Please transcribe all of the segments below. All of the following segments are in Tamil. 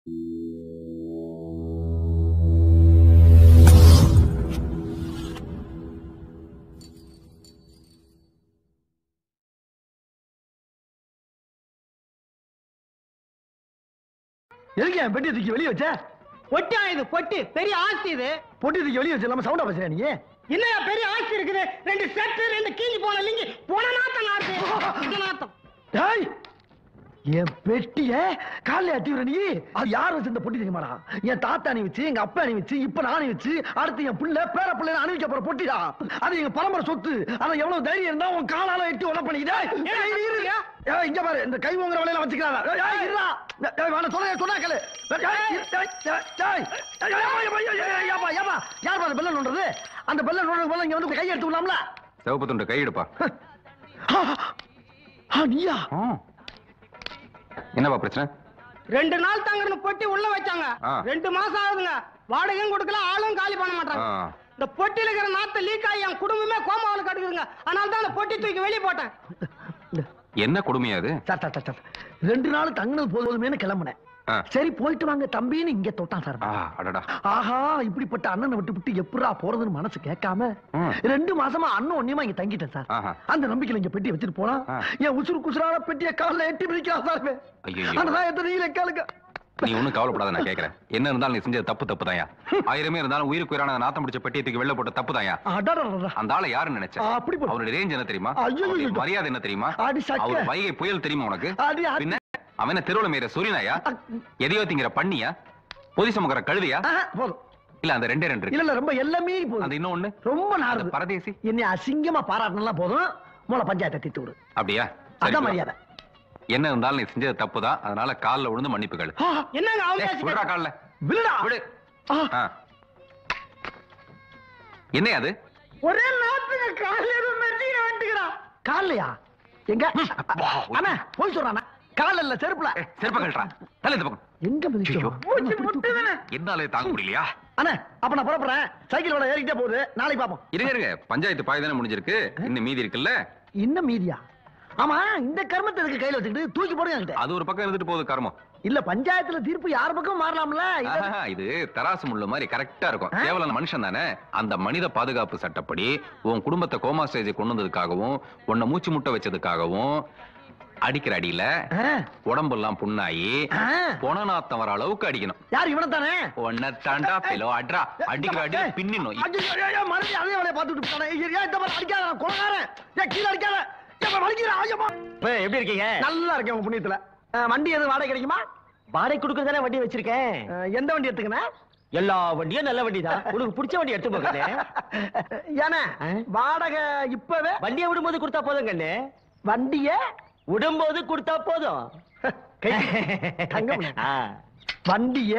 எதுக்கு என் பெட்டி தூக்கி வெளியே வச்ச பொட்டியா இது பொட்டி பெரிய ஆஸ்தி இது பொட்டி தூக்கி வெளியே வச்சு இல்லாம சவுண்டா பேசுறியா நீ இல்லையா பெரிய ஆஸ்தி இருக்குது ரெண்டு செட்டு ரெண்டு கீழி போன லிங்கி போன நாத்தம் நாத்து இந்த நாத்தம் டேய் என் பெட்டிய காலைல அட்டி நீ அது யார் வச்சு இந்த பொட்டி தெரியுமாடா என் தாத்தா அணி வச்சு எங்க அப்பா அணி வச்சு இப்ப நான் அணி வச்சு அடுத்து என் பிள்ளை பேர பிள்ளை அணிவிக்க போற பொட்டிடா அது எங்க பரம்பரை சொத்து ஆனா எவ்வளவு தைரியம் இருந்தா உன் காலால எட்டி உட பண்ணிக்கிட்டே ஏன் இரு ஏய், இங்க பாரு இந்த கை ஓங்குற வேலையில வச்சுக்கிறாங்க ஏய், ஏய், இருடா. ஏய், வேணா, சொன்னா- சொன்னா கேளு. ஏய், ஏய், ஏய், ஏய், ஏய், ஏய், ஏப்பா, ஏப்பா, ஏய், ஏய், ஏப்பா, ஏப்பா, யார்ப்பா அந்த பெல்ல நோண்டுறது? அந்த பெல்ல நோண்டுறது போல இங்க வந்து கை எடுத்து விடலாம்ல? சிவப்பு துண்டு கையெடுப்பா ஆ, ஆ, நீயா? என்னப்பா பிரச்சனை ரெண்டு நாள் தாங்க பொட்டி உள்ள வச்சாங்க ஆ. ரெண்டு மாசம் ஆகுதுங்க வாடகையும் கொடுக்கல ஆளும் காலி பண்ண மாட்டாங்க ஆ. இந்த பொட்டியில இருக்கிற நாத்த லீக் ஆகி என் குடும்பமே கோமாவில் கட்டுக்குதுங்க அதனால தான் அந்த பொட்டி தூக்கி வெளியே போட்டேன் என்ன கொடுமையா அது சார், சார், சார், சார். ரெண்டு நாள் தங்கினது போதுமேனு கிளம்புனேன் ஆ. சரி போயிட்டு வாங்க தம்பின்னு இங்க தொட்டான் சார் ஆ, அடடா ஆஹா இப்படிப்பட்ட அண்ணனை விட்டு விட்டு எப்படா போறதுன்னு மனசு கேட்காம ம். ரெண்டு மாசமா அண்ணன் ஒன்னியமா இங்க தங்கிட்டேன் சார் ஆஹா. அந்த நம்பிக்கையில இங்க பெட்டி வச்சுட்டு போனா ஆ. என் உசுறு குசுறான பெட்டிய கால்ல எட்டி பிடிக்கிறான் சார் இவன். ஐயையோ. அந்த நான் எத்தனை கேளுங்க நீ ஒண்ணும் கவலைப்படாத நான் கேக்குறேன் என்ன இருந்தாலும் நீ செஞ்சது தப்பு தப்பு தாயா ஆயிரமே இருந்தாலும் உயிருக்கு உயிரான நாத்தம் முடிச்ச பெட்டியத்துக்கு வெளில போட்ட தப்பு தாயா அடடடடா. அந்த ஆளை யாருன்னு நினைச்ச ஆ, அப்படி போடு. அவருடைய ரேஞ்ச் என்ன தெரியுமா ஐயோ, அவருடைய ஐயோ. மரியாதை என்ன தெரியுமா அடி சக்க. அவர் வைகை புயல் தெரியுமா உனக்கு அடி, அடி. பின்ன அவன தெருவுல மேற சூரியனாயா எதையோ திங்கிற பண்ணியா பொதி சுமக்கிற கழுதியா ஆஹா, போதும் இல்ல அந்த ரெண்டே ரெண்டு இல்ல இருக்கு இல்ல ரொம்ப எல்லாமே அந்த போதும் இன்னொன்னு ரொம்ப அந்த நாடு பரதேசி என்னை அசிங்கமா பாராட்டினா போதும் மூல பஞ்சாயத்தை திட்டு விடு அப்படியா சரி, அதான் போ. மரியாதை என்ன இருந்தாலும் நீ செஞ்சது தப்பு தான் அதனால கால்ல விழுந்து மன்னிப்பு கேளு ஆ, என்னங்க அவன் ஏய், பேச்சு விடுறா கேட்க- கால்ல விடுடா விடு ஆ, ஆ. என்னையா அது ஒரே நாத்துங்க காலையில மெட்டிங்க வந்துக்கிறான் கால்லையா எங்க அண்ணா போய் சொல்றானா கால் இல்ல செருப்புல ஏய், செருப்ப கழட்டுறா தலை இந்த பக்கம் எங்க மிதிச்சோம் மூச்சு முட்டுதுன்னு என்னாலே தாங்க முடியலையா அண்ணா அப்ப நான் புறப்படுறேன் சைக்கிள் விட ஏறிக்கிட்டே போகுது நாளைக்கு பாப்போம் இருங்க இருங்க பஞ்சாயத்து பாய் தானே முடிஞ்சிருக்கு இன்னும் மீதி இருக்குல்ல இன்னும் மீதியா ஆமா இந்த கர்மத்தை எதுக்கு கையில வச்சுக்கிட்டு தூக்கி போடுங்க என்கிட்ட அது ஒரு பக்கம் இருந்துட்டு போகுது கர்மம் இல்ல பஞ்சாயத்துல தீர்ப்பு யார் பக்கம் மாறலாம்ல இத- ஆஹா, இது தராசு முள்ள மாதிரி கரெக்டா இருக்கும் ஆ? கேவலம் மனுஷன் தானே அந்த மனித பாதுகாப்பு சட்டப்படி உன் குடும்பத்தை கோமா ஸ்டேஜ் கொண்டு வந்ததுக்காகவும் உன்னை மூச்சு முட்டை வச்சதுக்காகவும் அடிக்கிற அடியில ஆ, உடம்பெல்லாம் புண்ணாயி ஆ. பொணநாத்தம் வர அளவுக்கு அடிக்கணும் யார் இவனை தானே உன்னை தாண்டா பிலோ அட்ரா அடிக்கிற அடி பின்னிடணும் மறுபடியும் அதே வேலையை பார்த்துட்டு இருக்கானே. ஐயா, ஏன் இந்த மாதிரி அடிக்காத நான் கொலைகாரன். ஏன் கீழே அடிக்காத ஏன் வலிக்கிறேன் ஐயம்மா எப்படி இருக்கீங்க நல்லா இருக்கேன் உங்க புண்ணியத்துல அஹ், வண்டி எதுவும் வாடகை கிடைக்குமா வாடகை கொடுக்க தானே வண்டி வச்சிருக்கேன் அஹ், எந்த வண்டி எடுத்துக்கண்ணே எல்லா வண்டியும் நல்ல வண்டி தான் உனக்கு பிடிச்ச வண்டி எடுத்து போகண்ணே ஏன்னா ஆ? வாடகை இப்பவே வண்டியை விடும்போது கொடுத்தா போதும் கண்ணு வண்டிய விடும்போது கொடுத்தா போதும் தங்கம். ஆ. வண்டிய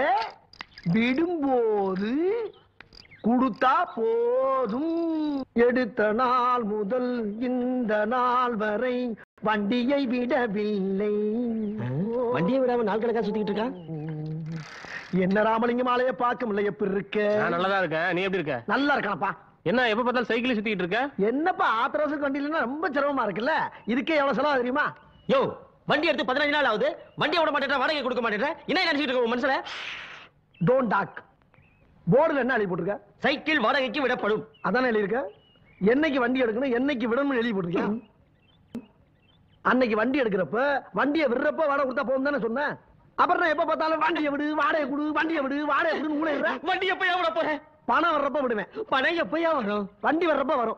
விடும்போது கொடுத்தா போதும் எடுத்த நாள் முதல் இந்த நாள் வரை வண்டியை விடவில்லை வண்டியை விடாம நாள் கணக்கா சுத்திக்கிட்டு இருக்கான் என்ன ராமலிங்கம் ஆலைய பார்க்க முடியல எப்படி இருக்க நான் நல்லதா இருக்கேன் நீ எப்படி இருக்க நல்லா இருக்கானப்பா என்ன எப்ப பார்த்தாலும் சைக்கிள் சுத்திட்டு இருக்க என்னப்பா ஆத்திரவசம் வண்டியிலன்னா ரொம்ப சிரமமா இருக்குல்ல இதுக்கே எவ்வளவு செலவு தெரியுமா யோ வண்டி எடுத்து பதினஞ்சு நாள் ஆகுது வண்டியை விட மாட்டேன் வாடகை கொடுக்க மாட்டேன் என்ன நினைச்சிட்டு இருக்க உன் மனசுல டோன்ட் டாக் போர்டுல என்ன எழுதி போட்டிருக்க சைக்கிள் வாடகைக்கு விடப்படும் அதானே எழுதியிருக்க என்னைக்கு வண்டி எடுக்கணும் என்னைக்கு விடணும்னு எழுதி போட்டிருக்கேன் அன்னைக்கு வண்டி எடுக்கிறப்ப வண்டியை விடுறப்ப வாடகை கொடுத்தா போகும் தானே சொன்னேன் அப்புறம் நான் எப்ப பார்த்தாலும் வண்டியை விடு வாடகை கொடு வண்டியை விடு வாடகை கொடுன்னு ஊழ விடுறேன் வண்டி எப்பயா விட போறேன் பணம் வர்றப்ப விடுவேன் பணம் எப்பயா வரும் வண்டி வர்றப்ப வரும்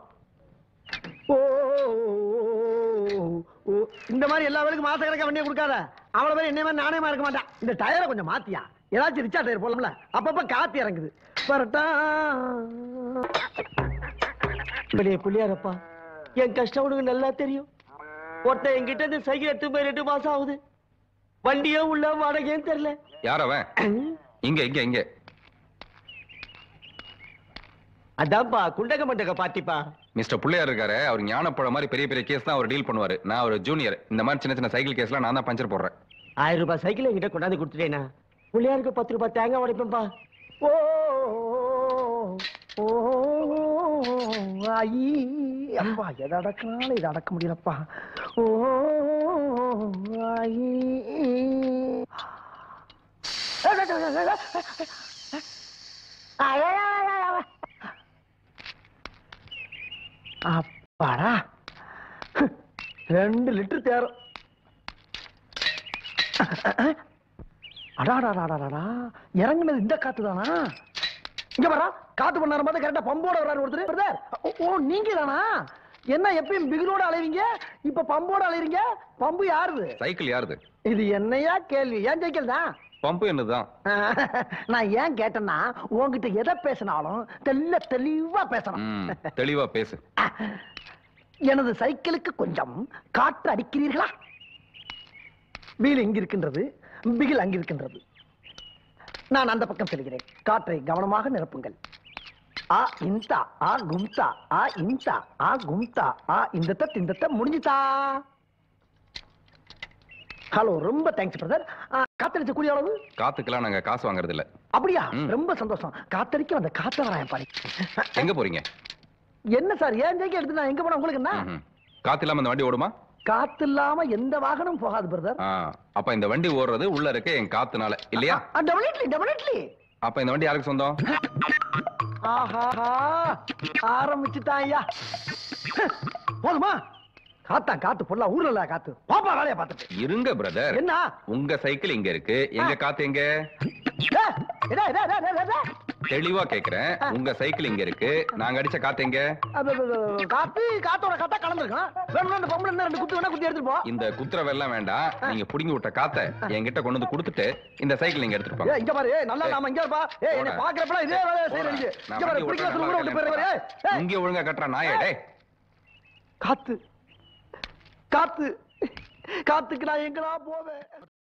ஓ ஓ, இந்த மாதிரி எல்லா வேலைக்கும் மாச கணக்கா வண்டியை கொடுக்காத அவ்வளவு பேர் என்ன மாதிரி நாணயமா இருக்க மாட்டான் இந்த டயரை கொஞ்சம் மாத்தியா ஏதாச்சும் ரிச்சா டயர் போடலாம்ல அப்பப்ப காத்து இறங்குது பரட்டா பெரிய புள்ளியாரப்பா என் கஷ்டம் உனக்கு நல்லா தெரியும் ஒருத்தன் என்கிட்ட இருந்து சைக்கிள் எடுத்து போய் ரெண்டு மாசம் ஆகுது வண்டியே உள்ள வாடகையும் தெரியல யார் அவன் இங்க இங்க இங்க அதான்ப்பா குண்டக மண்டக பாட்டிப்பா மிஸ்டர் பிள்ளையார் இருக்காரு அவர் ஞானப்பழம் மாதிரி பெரிய பெரிய கேஸ் தான் அவர் டீல் பண்ணுவாரு நான் ஒரு ஜூனியர் இந்த மாதிரி சின்ன சின்ன சைக்கிள் கேஸ்லாம் நான் தான் பஞ்சர் போடுறேன் ஆயிரம் ரூபாய் சைக்கிள் என்கிட்ட கொண்டாந்து கொடுத்துட்டேனா புள்ளியாருக்கு பத்து ரூபாய் தேங்காய் உடைப்பேன்பா ஓ ஓ ஐ அப்பா எதை அடக்கினாலும் இதை அடக்க முடியலப்பா ஓ ஐ அப்பாடா ரெண்டு லிட்டர் தேரும் அடாடாடாடாடா இறங்குனது இந்த காத்து தானா இங்க வரா காத்து பண்ண நேரம் பார்த்து கரெக்டா பம்போட வர்றாரு ஒருத்தர் பிரதர் ஓ, ஓ நீங்க தானா என்ன எப்பயும் பிகிலோட அலைவீங்க இப்ப பம்போட அலைவீங்க பம்பு யாருது சைக்கிள் யாருது இது என்னையா கேள்வி ஏன் சைக்கிள் தான் பம்பு என்னதுதான் நான் ஏன் கேட்டேன்னா உன்கிட்ட எதை பேசினாலும் தெல்ல தெளிவா பேசணும் ம், தெளிவா பேசு எனது சைக்கிளுக்கு கொஞ்சம் காற்று அடிக்கிறீர்களா வீல் இங்க இருக்கின்றது பிகில் அங்க இருக்கின்றது நான் அந்த பக்கம் செல்கிறேன் காற்றை கவனமாக நிரப்புங்கள் ஆ இந்தா ஆ கும்தா ஆ இந்தா ஆ கும்தா ஆ இந்த தத் இந்த தத் முடிஞ்சுதா ஹலோ ரொம்ப தேங்க்ஸ் பிரதர் காத்தடிச்ச கூலி எவ்வளவு காத்துக்கெல்லாம் நாங்க காசு வாங்குறது இல்ல அப்படியா ம். ரொம்ப சந்தோஷம் காத்தடிக்க வந்த காத்த வராயன் பாரு எங்க போறீங்க என்ன சார் ஏன் ஜெயிக்க எடுத்து நான் எங்க போனா உங்களுக்கு என்ன ம்ஹும். காத்து இல்லாம இந்த வண்டி ஓடுமா காத்து இல்லாம எந்த வாகனம் போகாது பிரதர் ஆ, அப்ப இந்த வண்டி ஓடுறது உள்ள இருக்க என் காத்துனால இல்லையா டெபினெட்லி டெபினெட்லி அப்ப இந்த வண்டி யாருக்கு சொந்தம் ஆஹா ஆரம்பிச்சுட்டான் ஐயா போதுமா காத்தா காத்து பொல்லா ஊர்ல இல்ல காத்து பாப்பா வேலைய பார்த்துட்டு இருங்க பிரதர் என்ன உங்க சைக்கிள் இங்க இருக்கு எங்க காத்து எங்க ஏய், இதா, இதா, இதா, இதா, இதா. தெளிவா கேக்குறேன் உங்க சைக்கிள் இங்க இருக்கு நாங்க அடிச்ச காத்து எங்க அது, அது, அது, காத்து காத்தோட காத்தா கலந்துருக்கான் வேணும்னா இந்த பொம்பளை இன்னும் ரெண்டு குத்து வேணா குத்தி எடுத்துட்டு போ இந்த குத்துறவெல்லாம் வேண்டாம் நீங்க புடுங்கி விட்ட காத்த என்கிட்ட கொண்டு வந்து கொடுத்துட்டு இந்த சைக்கிள் நீங்க எடுத்துட்டு ஏய், போங்க இங்க பாரு ஏய், நல்லா நாம இங்க இருப்பா ஏய் என்ன போடா. பாக்குறப்பல இதே வேலையை செய்யறீங்க நான் இங்க பாரு வண்டி பிடிக்கல ஓட்டுறேன், சொல்ல கூட விட்டு நல்லா போயிரு இருக்கேன். ஏய் இங்க ஒழுங்கா கட்டுற நாயே டேய் காத்து காத்துக்கு நான் எங்கடா போவேன்